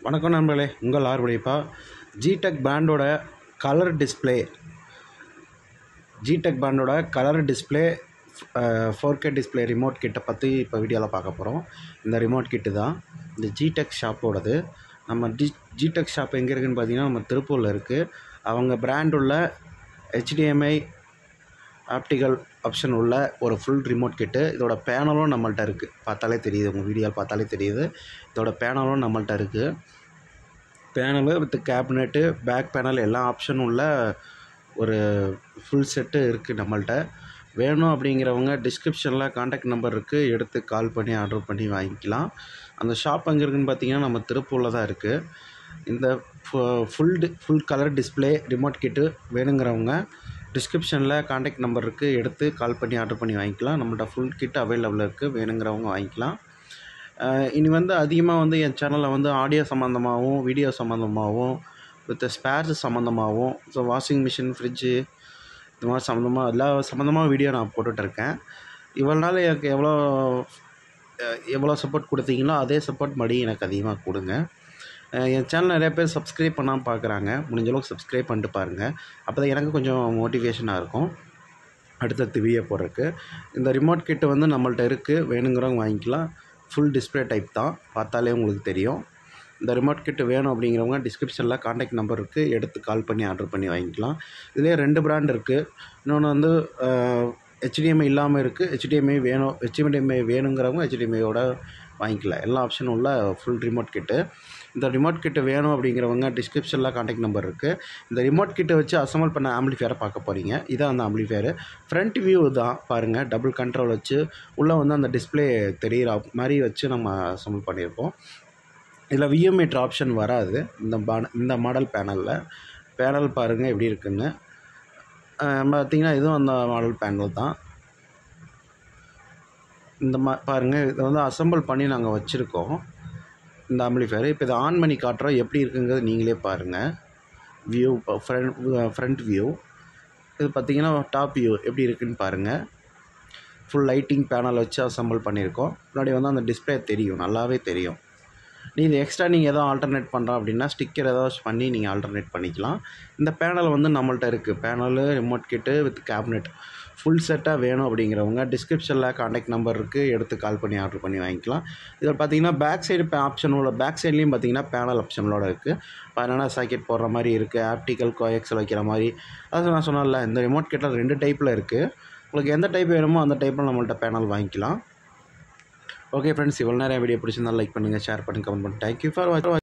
வணக்கம் நண்பர்களே உங்கள் ஆர்வடைப்பா ஜிடெக் பிராண்டோட கலர் டிஸ்ப்ளே ஜிடெக் பிராண்டோட colour display four K display remote கிட்டை பற்றி இப்போ வீடியோவில் பார்க்க போகிறோம் இந்த ரிமோட் கிட்டு தான் இந்த ஜிடெக் ஷாப்போடது நம்ம டி ஜிடெக் ஷாப் எங்கே இருக்குதுன்னு பார்த்தீங்கன்னா நம்ம திருப்பூரில் இருக்குது அவங்க பிராண்ட் உள்ள ஹெச்டிஎம்ஐ ஆப்டிக்கல் ஆப்ஷன் உள்ள ஒரு ஃபுல் ரிமோட் கிட்டு இதோட பேனலும் நம்மள்ட்ட இருக்குது பார்த்தாலே தெரியுது உங்கள் வீடியோவில் பார்த்தாலே தெரியுது இதோட பேனலும் நம்மள்ட்ட இருக்குது panel with cabinet back panel எல்லா ஆப்ஷனும் உள்ள ஒரு ஃபுல் செட்டு இருக்குது நம்மள்ட்ட வேணும் அப்படிங்கிறவங்க டிஸ்கிரிப்ஷனில் காண்டாக்ட் நம்பர் இருக்குது எடுத்து கால் பண்ணி ஆர்டர் பண்ணி வாங்கிக்கலாம் அந்த ஷாப் எங்கே இருக்குதுன்னு பார்த்தீங்கன்னா நம்ம திருப்பூரில் தான் இருக்குது இந்த ஃபுல் டி full colour display remote kit வேணுங்கிறவங்க டிஸ்கிரிப்ஷனில் காண்டாக்ட் நம்பர் இருக்குது எடுத்து கால் பண்ணி ஆர்டர் பண்ணி வாங்கிக்கலாம் நம்மள்ட்ட ஃபுல் கிட் அவைலபிள் இருக்குது வேணுங்கிறவங்க வாங்கிக்கலாம் அஹ் இனி வந்து அதிகமாக வந்து என் சேனலில் வந்து ஆடியோ சம்மந்தமாகவும் வீடியோ சம்மந்தமாகவும் வித் ஸ்பேர்ஸ் சம்மந்தமாகவும் ஸோ வாஷிங் மிஷின் ஃப்ரிட்ஜு இது மாதிரி சம்மந்தமாக எல்லா சம்மந்தமாக வீடியோ நான் போட்டுட்ருக்கேன் இவ்வளோ நாள் எனக்கு எவ்வளோ அஹ் எவ்வளோ சப்போர்ட் கொடுத்தீங்களோ அதே சப்போர்ட் மறுபடியும் எனக்கு அதிகமாக கொடுங்க அஹ் என் சேனல் நிறைய பேர் சப்ஸ்கிரைப் பண்ணாமல் பார்க்குறாங்க முடிஞ்ச அளவுக்கு சப்ஸ்கிரைப் பண்ணிட்டு பாருங்கள் அப்போ தான் எனக்கு கொஞ்சம் மோட்டிவேஷனாக இருக்கும் அடுத்தடுத்து வீடியோ போடுறதுக்கு இந்த ரிமோட் கிட்டு வந்து நம்மள்ட்ட இருக்குது வேணுங்கிறவங்க வாங்கிக்கலாம் ஃபுல் டிஸ்ப்ளே டைப் தான் பார்த்தாலே உங்களுக்கு தெரியும் இந்த ரிமோட் கிட்டு வேணும் அப்படிங்கிறவங்க டிஸ்கிரிப்ஷனில் காண்டாக்ட் நம்பர் இருக்குது எடுத்து கால் பண்ணி ஆர்டர் பண்ணி வாங்கிக்கலாம் இதுலேயே ரெண்டு பிராண்ட் இருக்குது இன்னொன்று வந்து ஹெச்டிஎம்ஐ இல்லாமல் இருக்குது ஹெச்டிஎம்ஐ வேணும் ஹெச்டிஎம்ஐ வேணுங்கிறவங்க ஹெச்டிஎம்ஐயோட வாங்கிக்கலாம் எல்லா ஆப்ஷனும் உள்ள ஃபுல் ரிமோட் கிட்டு இந்த ரிமோட் கிட்டு வேணும் அப்படிங்கிறவங்க டிஸ்கிரிப்ஷனில் காண்டாக்ட் நம்பர் இருக்குது இந்த ரிமோட் கிட்டை வச்சு அசம்பிள் பண்ண ஆம்பிளிஃபையரை பார்க்க போகிறீங்க இதான் அந்த ஆம்பிளிஃபையர் ஃப்ரண்ட் வியூ தான் பாருங்கள் டபுள் கண்ட்ரோல் வச்சு உள்ளே வந்து அந்த டிஸ்ப்ளே தெரிகிற மாதிரி வச்சு நம்ம அசம்பிள் பண்ணியிருக்கோம் இதில் விஎம்ஏட்ரு ஆப்ஷன் வராது இந்த பா- இந்த மாடல் பேனலில் பேனல் பாருங்கள் எப்படி இருக்குன்னு பார்த்தீங்கன்னா இதுவும் அந்த மாடல் பேனல் தான் இந்த மா பாருங்கள் இதை வந்து அசம்பிள் பண்ணி நாங்கள் வச்சுருக்கோம் இந்த ஆம்பிளிஃபையர் இப்போ இதை ஆன் பண்ணி காட்டுறோம் எப்படி இருக்குங்கிறது நீங்களே பாருங்கள் வியூ ஃப்ரண்ட் ஃப்ரண்ட் வியூ இது பார்த்தீங்கன்னா டாப் வியூ எப்படி இருக்குன்னு பாருங்கள் ஃபுல் லைட்டிங் பேனல் வச்சு அசம்பிள் பண்ணியிருக்கோம் முன்னாடி வந்து அந்த டிஸ்ப்ளே தெரியும் நல்லாவே தெரியும் நீ இது எக்ஸ்ட்ரா நீங்கள் எதோ ஆல்டர்னேட் பண்ணுறோம் அப்படின்னா ஸ்டிக்கர் ஏதாவது பண்ணி நீங்கள் ஆல்டர்னேட் பண்ணிக்கலாம் இந்த பேனல் வந்து நம்மள்ட்ட இருக்குது panel remote kit with cabinet full செட்டாக வேணும் அப்படிங்கிறவங்க டிஸ்கிரிப்ஷனில் காண்டாக்ட் நம்பர் இருக்குது எடுத்து கால் பண்ணி ஆர்டர் பண்ணி வாங்கிக்கலாம் இதில் பார்த்தீங்கன்னா பேக் சைடு ஆப்ஷனோட பேக் சைட்லேயும் பார்த்தீங்கன்னா பேனல் ஆப்ஷனோட இருக்குது பதினாறு சாக்கெட் போடுற மாதிரி இருக்குது ஆப்டிக்கல் கோஎக்ஸில் வைக்கிற மாதிரி அது நான் சொன்னேன்ல இந்த ரிமோட் கிட்டில் ரெண்டு டைப்பில் இருக்குது உங்களுக்கு எந்த டைப் வேணுமோ அந்த டைப்பில் நம்மள்ட்ட பேனல் வாங்கிக்கலாம் ஓகே ஃப்ரெண்ட்ஸ் இவ்வளோ நேரம் வீடியோ பிடிச்சிருந்தா லைக் பண்ணுங்கள் ஷேர் பண்ணுங்கள் கமெண்ட் பண்ணுங்கள் தேங்க்யூ ஃபார் வாட்ச்